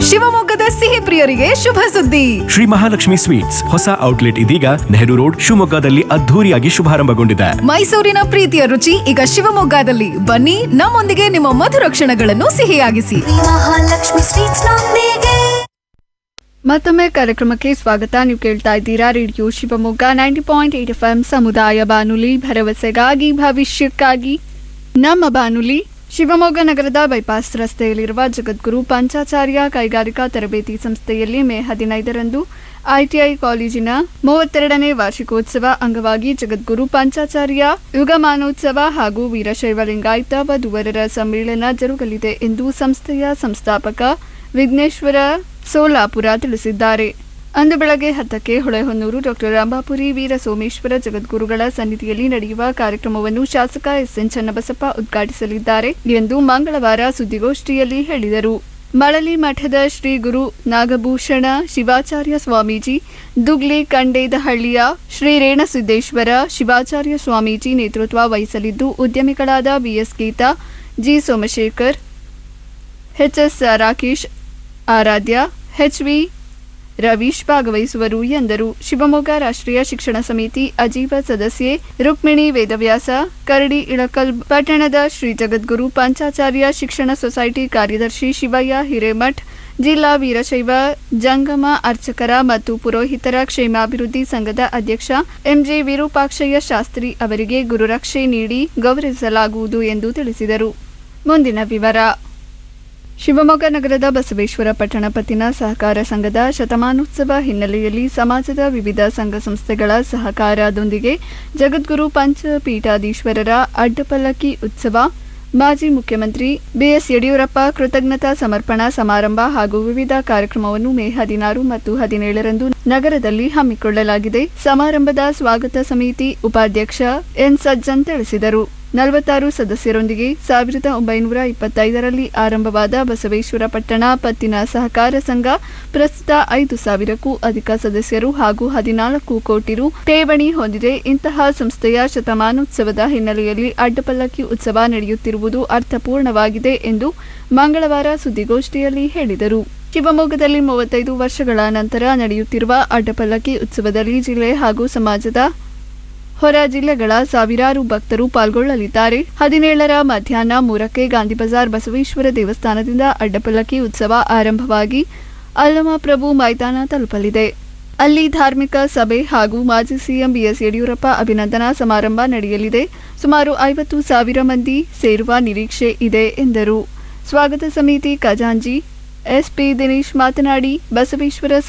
ಶಿವಮೊಗ್ಗದ ಸಿಹಿ ಪ್ರಿಯರಿಗೆ ಶುಭ ಸುದ್ದಿ ಶ್ರೀ ಮಹಾಲಕ್ಷ್ಮಿ ಸ್ವೀಟ್ಸ್ ಹೊಸ ಔಟ್ಲೆಟ್ ಇದೀಗ ನೆಹರು ರೋಡ್ ಶಿವಮೊಗ್ಗದಲ್ಲಿ ಅದ್ಧೂರಿಯಾಗಿ ಶುಭಾರಂಭಗೊಂಡಿದೆ ಮೈಸೂರಿನ ಪ್ರೀತಿಯ ರುಚಿ ಈಗ ಶಿವಮೊಗ್ಗದಲ್ಲಿ ಬನ್ನಿ ನಮ್ಮೊಂದಿಗೆ ನಿಮ್ಮ ಮಧುರ ಕ್ಷಣಗಳನ್ನು ಸಿಹಿಯಾಗಿಸಿ ಮಹಾಲಕ್ಷ್ಮಿ ಸ್ವೀಟ್ಸ್ ನೊಂದಿಗೆ ಮತ್ತೊಮ್ಮೆ ಕಾರ್ಯಕ್ರಮಕ್ಕೆ ಸ್ವಾಗತ ನೀವು ಕೇಳ್ತಾ ಇದ್ದೀರಾ radio Shivamogga ninety point eight F M ಸಮುದಾಯ ಬಾನುಲಿ ಭರವಸೆಗಾಗಿ ಭವಿಷ್ಯಕ್ಕಾಗಿ ನಮ್ಮ ಬಾನುಲಿ ಶಿವಮೊಗ್ಗ ನಗರದ ಬೈಪಾಸ್ ರಸ್ತೆಯಲ್ಲಿರುವ ಜಗದ್ಗುರು ಪಂಚಾಚಾರ್ಯ ಕೈಗಾರಿಕಾ ತರಬೇತಿ ಸಂಸ್ಥೆಯಲ್ಲಿ ಮೇ ಹದಿನೈದರಂದು ಐಟಿಐ ಕಾಲೇಜಿನ ಮೂವತ್ತೆರಡನೇ ವಾರ್ಷಿಕೋತ್ಸವ ಅಂಗವಾಗಿ ಜಗದ್ಗುರು ಪಂಚಾಚಾರ್ಯ ಯುಗಮಾನೋತ್ಸವ ಹಾಗೂ ವೀರಶೈವ ಲಿಂಗಾಯತ ವಧುವರರ ಸಮ್ಮೇಳನ ಜರುಗಲಿದೆ ಎಂದು ಸಂಸ್ಥೆಯ ಸಂಸ್ಥಾಪಕ ವಿಘ್ನೇಶ್ವರ ಸೋಲಾಪುರ ತಿಳಿಸಿದ್ದಾರೆ ಅಂದು ಬೆಳಗ್ಗೆ ಹತ್ತಕ್ಕೆ ಹೊಳೆಹೊನ್ನೂರು ಡಾಕ್ಟರ್ ರಂಭಾಪುರಿ ವೀರ ಸೋಮೇಶ್ವರ ಜಗದ್ಗುರುಗಳ ಸನ್ನಿಧಿಯಲ್ಲಿ ನಡೆಯುವ ಕಾರ್ಯಕ್ರಮವನ್ನು ಶಾಸಕ ಎಸ್ಎನ್ ಚನ್ನಬಸಪ್ಪ ಉದ್ಘಾಟಿಸಲಿದ್ದಾರೆ ಎಂದು ಮಂಗಳವಾರ ಸುದ್ದಿಗೋಷ್ಠಿಯಲ್ಲಿ ಹೇಳಿದರು ಮಳಲಿ ಮಠದ ಶ್ರೀ ಗುರು ನಾಗಭೂಷಣ ಶಿವಾಚಾರ್ಯ ಸ್ವಾಮೀಜಿ ದುಗ್ಲಿ ಕಂಡೇದಹಳ್ಳಿಯ ಶ್ರೀ ರೇಣಸಿದ್ದೇಶ್ವರ ಶಿವಾಚಾರ್ಯ ಸ್ವಾಮೀಜಿ ನೇತೃತ್ವ ವಹಿಸಲಿದ್ದು ಉದ್ಯಮಿಗಳಾದ B S Geeta G Somashekhar H S Rakesh Aradhya H V Ravish ಭಾಗವಹಿಸುವರು ಎಂದರು ಶಿವಮೊಗ್ಗ ರಾಷ್ಟ್ರೀಯ ಶಿಕ್ಷಣ ಸಮಿತಿ ಅಜೀವ ಸದಸ್ಯೆ ರುಕ್ಮಿಣಿ ವೇದವ್ಯಾಸ ಕರಡಿ ಇಳಕಲ್ ಪಟ್ಟಣದ ಶ್ರೀ ಜಗದ್ಗುರು ಪಂಚಾಚಾರ್ಯ ಶಿಕ್ಷಣ ಸೊಸೈಟಿ ಕಾರ್ಯದರ್ಶಿ ಶಿವಯ್ಯ ಹಿರೇಮಠ್ ಜಿಲ್ಲಾ ವೀರಶೈವ ಜಂಗಮ ಅರ್ಚಕರ ಮತ್ತು ಪುರೋಹಿತರ ಕ್ಷೇಮಾಭಿವೃದ್ಧಿ ಸಂಘದ ಅಧ್ಯಕ್ಷ ಎಂಜೆ ವಿರೂಪಾಕ್ಷಯ್ಯ ಶಾಸ್ತ್ರಿ ಅವರಿಗೆ ಗುರುರಕ್ಷೆ ನೀಡಿ ಗೌರವಿಸಲಾಗುವುದು ಎಂದು ತಿಳಿಸಿದರು ಮುಂದಿನ ವಿವರ ಶಿವಮೊಗ್ಗ ನಗರದ ಬಸವೇಶ್ವರ ಪಟ್ಟಣ ಪತ್ತಿನ ಸಹಕಾರ ಸಂಘದ ಶತಮಾನೋತ್ಸವ ಹಿನ್ನೆಲೆಯಲ್ಲಿ ಸಮಾಜದ ವಿವಿಧ ಸಂಘ ಸಂಸ್ಥೆಗಳ ಸಹಕಾರದೊಂದಿಗೆ ಜಗದ್ಗುರು ಪಂಚಪೀಠಾಧೀಶ್ವರರ ಅಡ್ಡಪಲ್ಲಕ್ಕಿ ಉತ್ಸವ ಮಾಜಿ ಮುಖ್ಯಮಂತ್ರಿ ಬಿಎಸ್ ಯಡಿಯೂರಪ್ಪ ಕೃತಜ್ಞತಾ ಸಮರ್ಪಣಾ ಸಮಾರಂಭ ಹಾಗೂ ವಿವಿಧ ಕಾರ್ಯಕ್ರಮವನ್ನು ಮೇ ಹದಿನಾರು ಮತ್ತು ಹದಿನೇಳರಂದು ನಗರದಲ್ಲಿ ಹಮ್ಮಿಕೊಳ್ಳಲಾಗಿದೆ ಸಮಾರಂಭದ ಸ್ವಾಗತ ಸಮಿತಿ ಉಪಾಧ್ಯಕ್ಷ ಎನ್ ಸಜ್ಜನ್ ತಿಳಿಸಿದರು ನಲವತ್ತಾರು ಸದಸ್ಯರೊಂದಿಗೆ ಸಾವಿರದ ಒಂಬೈನೂರ ಇಪ್ಪತ್ತೈದರಲ್ಲಿ ಆರಂಭವಾದ ಬಸವೇಶ್ವರ ಪಟ್ಟಣ ಪತ್ತಿನ ಸಹಕಾರ ಸಂಘ ಪ್ರಸ್ತುತ ಐದು ಸಾವಿರಕ್ಕೂ ಅಧಿಕ ಸದಸ್ಯರು ಹಾಗೂ ಹದಿನಾಲ್ಕು ಕೋಟಿ ರು ಠೇವಣಿ ಹೊಂದಿದೆ ಇಂತಹ ಸಂಸ್ಥೆಯ ಶತಮಾನೋತ್ಸವದ ಹಿನ್ನೆಲೆಯಲ್ಲಿ ಅಡ್ಡಪಲ್ಲಕ್ಕಿ ಉತ್ಸವ ನಡೆಯುತ್ತಿರುವುದು ಅರ್ಥಪೂರ್ಣವಾಗಿದೆ ಎಂದು ಮಂಗಳವಾರ ಸುದ್ದಿಗೋಷ್ಠಿಯಲ್ಲಿ ಹೇಳಿದರು ಶಿವಮೊಗ್ಗದಲ್ಲಿ ಮೂವತ್ತೈದು ವರ್ಷಗಳ ನಂತರ ನಡೆಯುತ್ತಿರುವ ಅಡ್ಡಪಲ್ಲಕ್ಕಿ ಉತ್ಸವದಲ್ಲಿ ಜಿಲ್ಲೆ ಹಾಗೂ ಸಮಾಜದ ಹೊರ ಜಿಲ್ಲೆಗಳ ಸಾವಿರಾರು ಭಕ್ತರು ಪಾಲ್ಗೊಳ್ಳಲಿದ್ದಾರೆ ಹದಿನೇಳರ ಮಧ್ಯಾಹ್ನ ಮೂರಕ್ಕೆ ಗಾಂಧಿ ಬಜಾರ್ ಬಸವೇಶ್ವರ ದೇವಸ್ಥಾನದಿಂದ ಅಡ್ಡಪಲ್ಲಕ್ಕಿ ಉತ್ಸವ ಆರಂಭವಾಗಿ ಅಲ್ಲಮಪ್ರಭು ಮೈದಾನ ತಲುಪಲಿದೆ ಅಲ್ಲಿ ಧಾರ್ಮಿಕ ಸಭೆ ಹಾಗೂ ಮಾಜಿ ಸಿಎಂ ಬಿಎಸ್ ಯಡಿಯೂರಪ್ಪ ಅಭಿನಂದನಾ ಸಮಾರಂಭ ನಡೆಯಲಿದೆ ಸುಮಾರು ಐವತ್ತು ಸಾವಿರ ಮಂದಿ ಸೇರುವ ನಿರೀಕ್ಷೆ ಇದೆ ಎಂದರು ಸ್ವಾಗತ ಸಮಿತಿ ಖಜಾಂಜಿ ಎಸ್ಪಿ ದಿನೇಶ್ ಮಾತನಾಡಿ ಬಸವೇಶ್ವರ